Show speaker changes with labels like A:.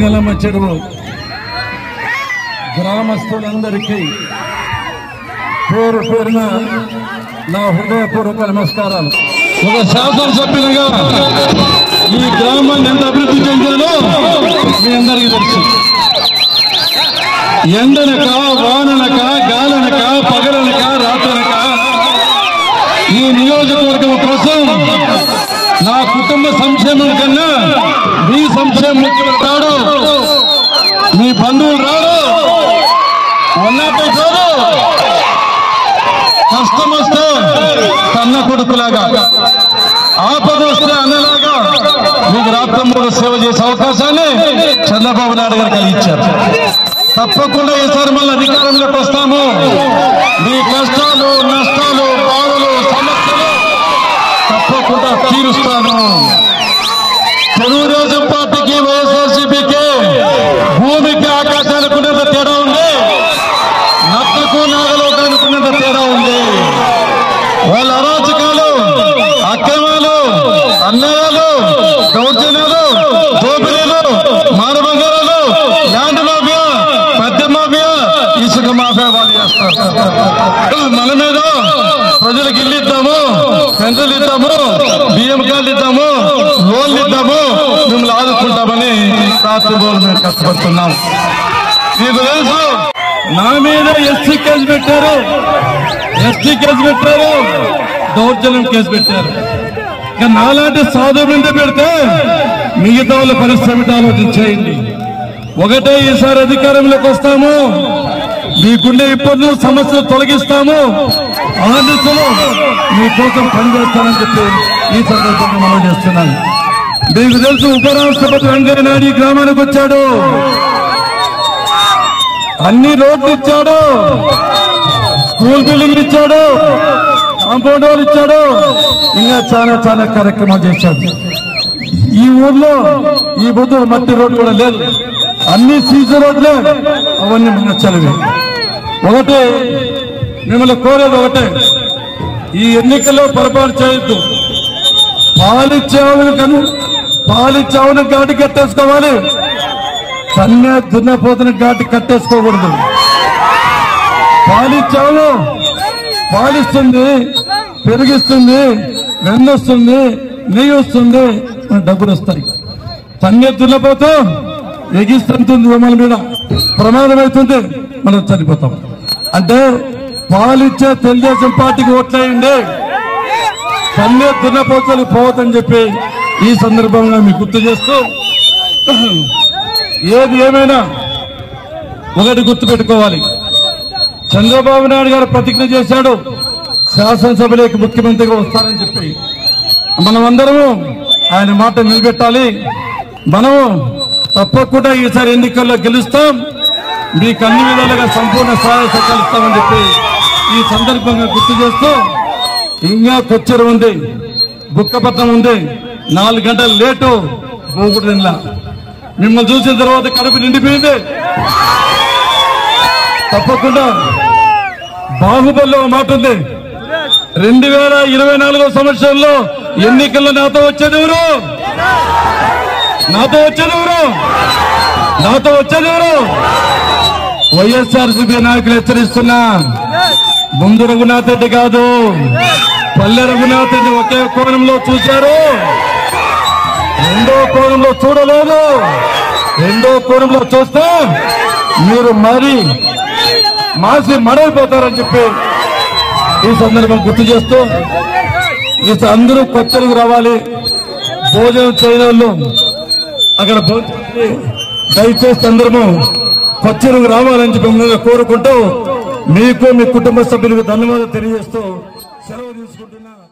A: సింగలమ్మ చెరువు గ్రామస్తులందరికీ పేరు పేరున నా హృదయపూర్వక నమస్కారాలు ఒక శాసనసభ్యులుగా ఈ గ్రామాన్ని ఎంత అభివృద్ధి చెందాలో మీ అందరికీ తెలుసు ఎండనక వాననక గాలనక పగలనక రాత్రనక ఈ నియోజకవర్గం కోసం నా కుటుంబ సంక్షేమం కన్నా మీ సంక్షేమం ముఖ్యమంటాడు మీ బంధువులు రాడు ఉన్నట్టే కాదు కష్టం వస్తే కన్న కొడుకులాగా ఆపద వస్తే అన్నలాగా మీకు రాష్ట్రంలో సేవ చేసే అవకాశాన్ని చంద్రబాబు నాయుడు గారు కలిగించారు తప్పకుండా ఈసారి మళ్ళీ అధికారంలోకి వస్తాము మీ కష్టాలు నష్టాలు బాధలు సమస్యలు తప్పకుండా తీరుస్తాను తెలుగుదేశం పార్టీకి వైఎస్ఆర్సీపీకి భూమికి ఆకాశానికి ఉన్నంత తేడా ఉంది నక్కకు నాగలోకానికి ఉన్నంత తేడా ఉంది వాళ్ళ అరాచకాలు అక్రమాలు అన్యాయాలు దౌర్జన్యాలు దోపిడీలు మానవంగరాలు ల్యాండ్ మాఫియా పెద్ద మాఫియా ఇసుక మాఫియా వాళ్ళు చేస్తారు మన మీద ప్రజలకు ఇల్లు ఇద్దాము పెన్షన్లు ఇద్దాము బియ్యం కార్డు ఇద్దాము లోన్లు ఇద్దాము మిమ్మల్ని ఆదుకుంటామని రాత్రి రోజు మేము కష్టపడుతున్నాం మీకు తెలుసు నా మీద ఎస్సీ కేసు పెట్టారు ఎస్టీ కేసు పెట్టారు దౌర్జన్యం కేసు పెట్టారు ఇక నాలాంటి సాధు మీద పెడితే మిగతా వాళ్ళ పరిశ్రమ ఆలోచించేయండి ఒకటే ఈసారి అధికారంలోకి వస్తాము మీకుండే ఇబ్బందులు సమస్యలు తొలగిస్తాము ఆ దిశలో మీకోసం పనిచేస్తానని చెప్పి ఈ సందర్భంగా మనం చేస్తున్నాను మీకు తెలుసు ఉపరాష్ట్రపతి వెంకయ్య నాయుడు ఈ గ్రామానికి వచ్చాడు అన్ని రోడ్లు ఇచ్చాడు స్కూల్ బిల్డింగ్లు ఇచ్చాడు కాంపౌండ్ వాళ్ళు ఇచ్చాడు ఇంకా చాలా చాలా కార్యక్రమాలు చేశాడు ఈ ఊర్లో ఈ బుద్ధుడు మట్టి రోడ్డు కూడా లేదు అన్ని సీసీ రోడ్లే అవన్నీ మన చలివి ఒకటి మిమ్మల్ని కోరేది ఒకటే ఈ ఎన్నికల్లో పొరపాటు చేయొద్దు పాలిచ్చావును కను పాలిచ్చావును ఘాటి కట్టేసుకోవాలి కన్యా దున్నపోతున్న ఘాటి కట్టేసుకోకూడదు పాలిచ్చావు పాలిస్తుంది పెరిగిస్తుంది వెన్నొస్తుంది నెయ్యి వస్తుంది మన డబ్బులు వస్తాయి కన్య దున్నపోతూ ఎగిస్తుంటుంది మన మీద ప్రమాదం అవుతుంది మనం చనిపోతాం అంటే పాలిచ్చే తెలుగుదేశం పార్టీకి ఓట్లేయండి కన్య దున్నపోతలు పోవద్దని చెప్పి ఈ సందర్భంగా మీకు గుర్తు చేస్తూ ఏది ఏమైనా ఒకటి గుర్తు పెట్టుకోవాలి చంద్రబాబు నాయుడు గారు ప్రతిజ్ఞ చేశాడు శాసనసభలోకి ముఖ్యమంత్రిగా వస్తారని చెప్పి మనమందరము ఆయన మాట నిలబెట్టాలి మనము తప్పకుండా ఈసారి ఎన్నికల్లో గెలుస్తాం మీకు అన్ని విధాలుగా సంపూర్ణ సహాయ సహకారాలు ఇస్తామని చెప్పి ఈ సందర్భంగా గుర్తు చేస్తూ ఇంకా కొచ్చెరు ఉంది బుక్కపట్నం ఉంది నాలుగు గంటలు లేటు మూగుడులా మిమ్మల్ని చూసిన తర్వాత కడుపు నిండిపోయింది తప్పకుండా బాహుబలిలో ఒక మాట ఉంది రెండు వేల ఇరవై నాలుగో సంవత్సరంలో ఎన్నికల్లో నాతో వచ్చేది ఎవరు నాతో వచ్చేది ఎవరు నాతో వచ్చేది ఎవరు వైఎస్ఆర్సీపీ నాయకులు హెచ్చరిస్తున్నా ముందు రఘునాథ్ రెడ్డి కాదు పల్లె రఘునాథ్ రెడ్డి ఒకే కోణంలో చూశారు రెండో కోణంలో చూడలేదు రెండో కోణంలో చూస్తే మీరు మరి మాసి మడైపోతారని చెప్పి ఈ సందర్భం గుర్తు చేస్తూ ఈ అందరూ కొత్తలకు రావాలి భోజనం చేయని వాళ్ళు అక్కడ భోజనం చేసి దయచేసి అందరము కొత్తలకు రావాలని చెప్పి మిమ్మల్ని కోరుకుంటూ మీకు మీ కుటుంబ సభ్యులకు ధన్యవాదాలు తెలియజేస్తూ సెలవు తీసుకుంటున్నా